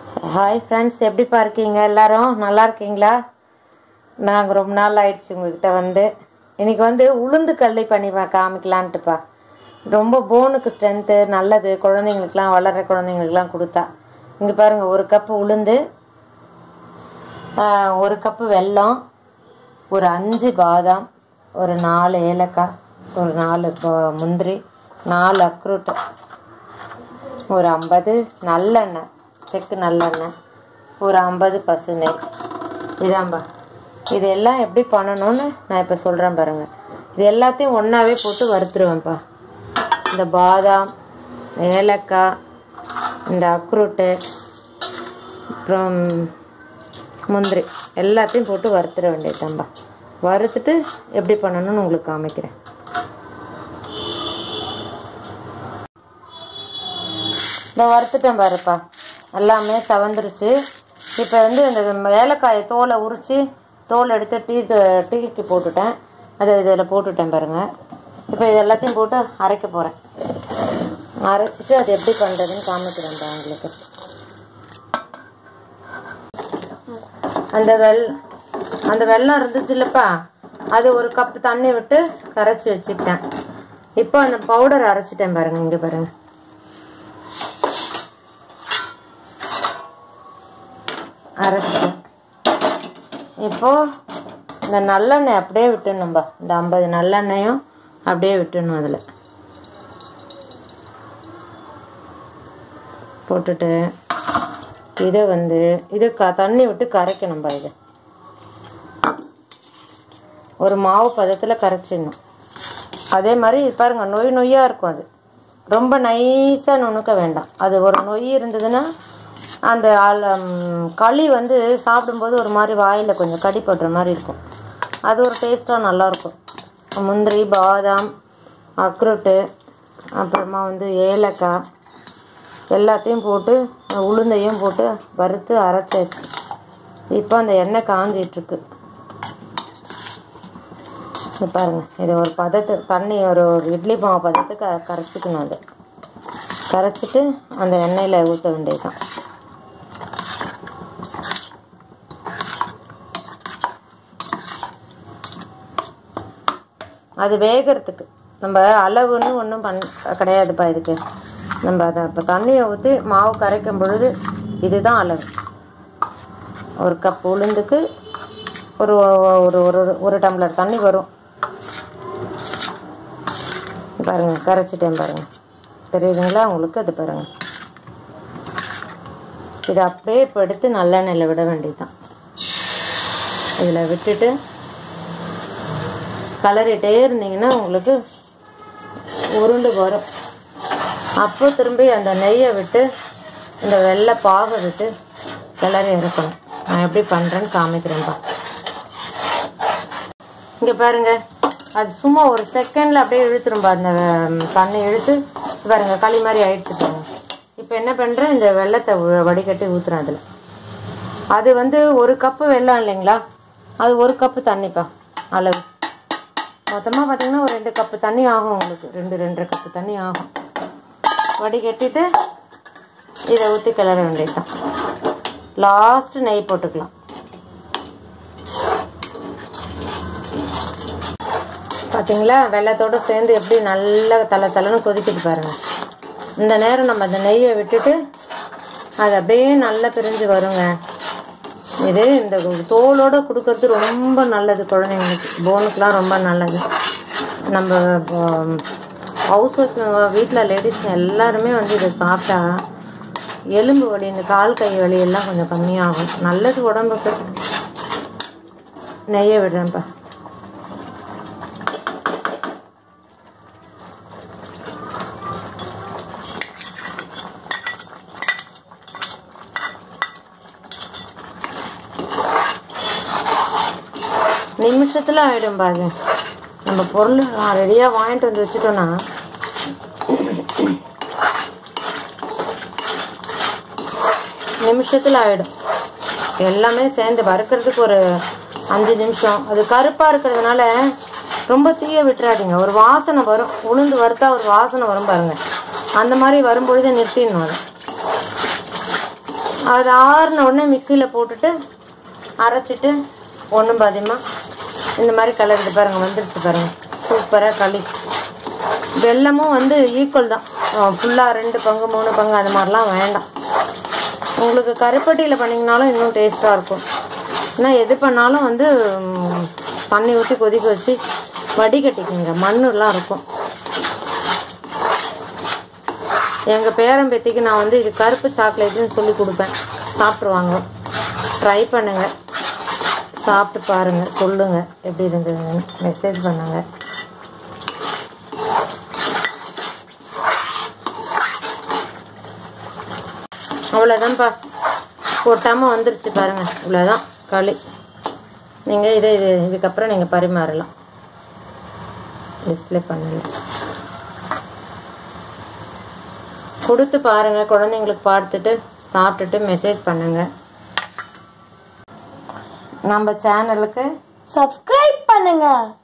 hi friends எப்படிப்பா இருக்கீங்க எல்லாரும் நல்லா இருக்கீங்களா நாங்கள் ரொம்ப நாள் ஆயிடுச்சு உங்ககிட்ட வந்து இன்னைக்கு வந்து உளுந்து கல்லை பண்ணி பா- காமிக்கலான்ட்டுப்பா ரொம்ப போனுக்கு ஸ்ட்ரென்த்து நல்லது குழந்தைங்களுக்குலாம் வளர்கிற குழந்தைங்களுக்குலாம் கொடுத்தா இங்கே பாருங்கள் ஒரு கப்பு உளுந்து ஆஹ், ஒரு கப்பு வெல்லம் ஒரு அஞ்சு பாதாம் ஒரு நாலு ஏலக்காய் ஒரு நாலு ப- முந்திரி நாலு அக்ரூட்டு ஒரு ஐம்பது நல்லெண்ணெய் செக்கு நல்லெண்ணெய் ஒரு ஐம்பது பசு நெய் இதாம்பா இது எல்லாம் எப்படி பண்ணணும்னு நான் இப்போ சொல்கிறேன் பாருங்க இது எல்லாத்தையும் ஒன்றாவே போட்டு வறுத்துருவேன்ப்பா இந்த பாதாம் ஏலக்காய் இந்த அக்ரூட்டு அப்புறம் முந்திரி எல்லாத்தையும் போட்டு வறுத்துற வேண்டியதுதான்பா வறுத்துட்டு எப்படி பண்ணணும்னு உங்களுக்கு காமிக்கிறேன் இந்த வறுத்துட்டேன் பாருப்பா எல்லாமே சவந்துருச்சு இப்போ வந்து இந்த ஏலக்காயை தோலை உரித்து தோல் எடுத்து டீ டீக்கு போட்டுட்டேன் அதை இதில் போட்டுட்டேன் பாருங்க இப்போ இது எல்லாத்தையும் போட்டு அரைக்க போகிறேன் அரைச்சிட்டு அது எப்படி பண்ணுறதுன்னு காமிக்கிறேன்ப்பா உங்களுக்கு அந்த வெள் அந்த வெள்ளம் இருந்துச்சு இல்லப்பா அது ஒரு கப் தண்ணி விட்டு கரைச்சி வச்சுக்கிட்டேன் இப்போ அந்த பவுடர் அரைச்சிட்டேன் பாருங்க இங்கே பாருங்க அரைச்சிட்டேன் இப்போ இந்த நல்லெண்ணெய் அப்படியே விட்டுணும்பா இந்த ஐம்பது நல்லெண்ணெயும் அப்படியே விட்டுணும் அதில் போட்டுட்டு இதை வந்து இதை க தண்ணி விட்டு கரைக்கணும்பா இதை ஒரு மாவு பதத்தில் கரைச்சிடணும் அதே மாதிரி இது பாருங்க நொய் நொய்யாக இருக்கும் அது ரொம்ப நைஸாக நுணுக்க வேண்டாம் அது ஒரு நொய் இருந்ததுன்னா அந்த ஆள் ம், களி வந்து சாப்பிடும்போது ஒரு மாதிரி வாயில் கொஞ்சம் கடிப்படுற மாதிரி இருக்கும் அது ஒரு டேஸ்ட்டாக நல்லாயிருக்கும் முந்திரி பாதாம் அக்ரூட்டு அப்புறமா வந்து ஏலக்காய் எல்லாத்தையும் போட்டு உளுந்தையும் போட்டு வறுத்து அரைச்சாச்சு இப்போ அந்த எண்ணெய் காஞ்சிட்ருக்கு இது பாருங்க இது ஒரு பதத்து தண்ணி ஒரு ஒரு இட்லி மாவு பதத்து க கரைச்சிக்கணும் அது கரைச்சிட்டு அந்த எண்ணெயில் ஊற்ற வேண்டியதுதான் அது வேகிறதுக்கு நம்ம அளவுன்னு ஒன்றும் பண் கிடையாதுப்பா இதுக்கு நம்ம அதை இப்போ தண்ணியை ஊற்றி மாவு கரைக்கும் பொழுது இதுதான் அளவு ஒரு கப் உளுந்துக்கு ஒரு ஒரு ஒரு ஒரு டம்ளர் தண்ணி வரும் பாருங்க கரைச்சிட்டேன் பாருங்க தெரியுதுங்களா உங்களுக்கு அது பாருங்க இதை அப்படியே இப்போ எடுத்து நல்லெண்ணெயில் விட வேண்டியதுதான் இதில் விட்டுட்டு கலரிட்டே இருந்தீங்கன்னா உங்களுக்கு உருண்டு வரும் அப்போ திரும்பி அந்த நெய்யை விட்டு இந்த வெள்ளை பாகை விட்டு கிளறி இறக்கணும் நான் எப்படி பண்ணுறேன்னு காமிக்கிறேன்ப்பா இங்கே பாருங்க அது சும்மா ஒரு செகண்டில் அப்படியே இழுத்துரும்பா அந்த ம், தண்ணி இழுத்து பாருங்க களி மாதிரி ஆயிடுச்சு பாருங்க இப்போ என்ன பண்ணுறேன் இந்த வெள்ளத்தை வ- வடிகட்டி ஊற்றுறேன் அதில் அது வந்து ஒரு கப்பு வெல்லம் இல்லைங்களா அது ஒரு கப்பு தண்ணிப்பா அளவு மொத்தமாக பார்த்தீங்கன்னா ஒரு ரெண்டு கப்பு தண்ணி ஆகும் உங்களுக்கு ரெண்டு ரெண்டரை கப்பு தண்ணி ஆகும் வடிகட்டிட்டு இதை ஊற்றி கிளற வேண்டியதுதான் லாஸ்ட் நெய் போட்டுக்கலாம் பார்த்தீங்களா வெள்ளத்தோட சேர்ந்து எப்படி நல்லா தலை தலைன்னு கொதிக்கிட்டு பாருங்க இந்த நேரம் நம்ம அந்த நெய்யை விட்டுட்டு அது அப்படியே நல்லா பிரிஞ்சு வருங்க இது இந்த தோலோட கொடுக்கறது ரொம்ப நல்லது குழந்தைங்களுக்கு போனுக்குலாம் ரொம்ப நல்லது நம்ம ஹவுஸ் ஒய்ஃப் வீட்டில் லேடிஸ் எல்லாருமே வந்து இதை சாப்பிட்டா எலும்பு வலி இந்த கால் கை வலி எல்லாம் கொஞ்சம் கம்மியாகும் நல்லது உடம்புக்கு நெய்யை விடுறேன்ப்பா நிமிஷத்தில் ஆகிடும் பாருங்க நம்ம பொருள் ரெடியாக வாங்கிட்டு வந்து வச்சுட்டோன்னா நிமிஷத்தில் ஆகிடும் எல்லாமே சேர்ந்து வறுக்கிறதுக்கு ஒரு அஞ்சு நிமிஷம் அது கருப்பாக இருக்கிறதுனால ரொம்ப தீய விட்டுறாதீங்க ஒரு வாசனை வரும் உளுந்து வறுத்தா ஒரு வாசனை வரும் பாருங்க அந்த மாதிரி வரும்பொழுது நிறுத்திடணும் அதை அது ஆறுன உடனே மிக்சியில் போட்டுட்டு அரைச்சிட்டு ஒன்றும் பாதியமா இந்த மாதிரி கலருது பாருங்கள் வந்துருச்சு பாருங்கள் சூப்பராக களி வெல்லமும் வந்து ஈக்குவல் தான் ஃபுல்லாக ரெண்டு பங்கு மூணு பங்கு அது மாதிரிலாம் வேண்டாம் உங்களுக்கு கருப்பட்டியில் பண்ணிங்கனாலும் இன்னும் டேஸ்ட்டாக இருக்கும் ஆனால் எது பண்ணாலும் வந்து ம், தண்ணி ஊற்றி கொதிக்க வச்சு வடிகட்டிக்குங்க மண்ணுலாம் இருக்கும் எங்கள் பேரம்பேத்திக்கு நான் வந்து இது கருப்பு சாக்லேட்டுன்னு சொல்லி கொடுப்பேன் சாப்பிட்ருவாங்க ட்ரை பண்ணுங்க சாப்பிட்டு பாருங்க சொல்லுங்க எப்படி இருந்ததுன்னு மெசேஜ் பண்ணுங்க அவ்வளோதான்ப்பா கொட்டாமல் வந்துருச்சு பாருங்க இவ்வளோதான் களி நீங்கள் இதை இது இதுக்கப்புறம் நீங்கள் பரிமாறலாம் டிஸ்ப்ளே பண்ணல கொடுத்து பாருங்க குழந்தைங்களுக்கு பார்த்துட்டு சாப்பிட்டுட்டு மெசேஜ் பண்ணுங்க நம்ம சேனலுக்கு சப்ஸ்கிரைப் பண்ணுங்க